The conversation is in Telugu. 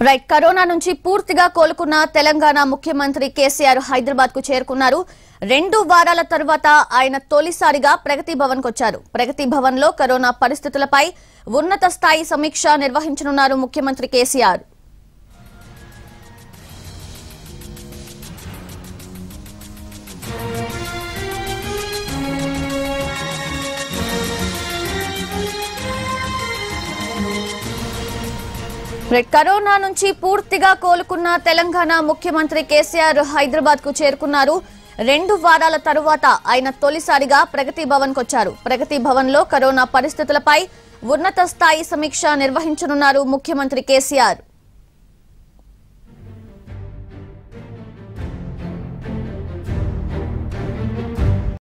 రైట్ కరోనా నుంచి పూర్తిగా కోలుకున్న తెలంగాణ ముఖ్యమంత్రి కేసీఆర్ హైదరాబాద్ కు చేరుకున్నారు రెండు వారాల తర్వాత ఆయన తొలిసారిగా ప్రగతి భవన్ వచ్చారు ప్రగతి భవన్ లో కరోనా పరిస్థితులపై ఉన్నత స్థాయి సమీక్ష నిర్వహించనున్నారు ముఖ్యమంత్రి కేసీఆర్ రైట్ కరోనా నుంచి పూర్తిగా కోలుకున్న తెలంగాణ ముఖ్యమంత్రి కేసీఆర్ హైదరాబాద్ కు చేరుకున్నారు రెండు వారాల తరువాత ఆయన తొలిసారిగా ప్రగతి భవన్ వచ్చారు ప్రగతి భవన్ లో కరోనా పరిస్థితులపై ఉన్నత స్థాయి సమీక్ష నిర్వహించనున్నారు ముఖ్యమంత్రి కేసీఆర్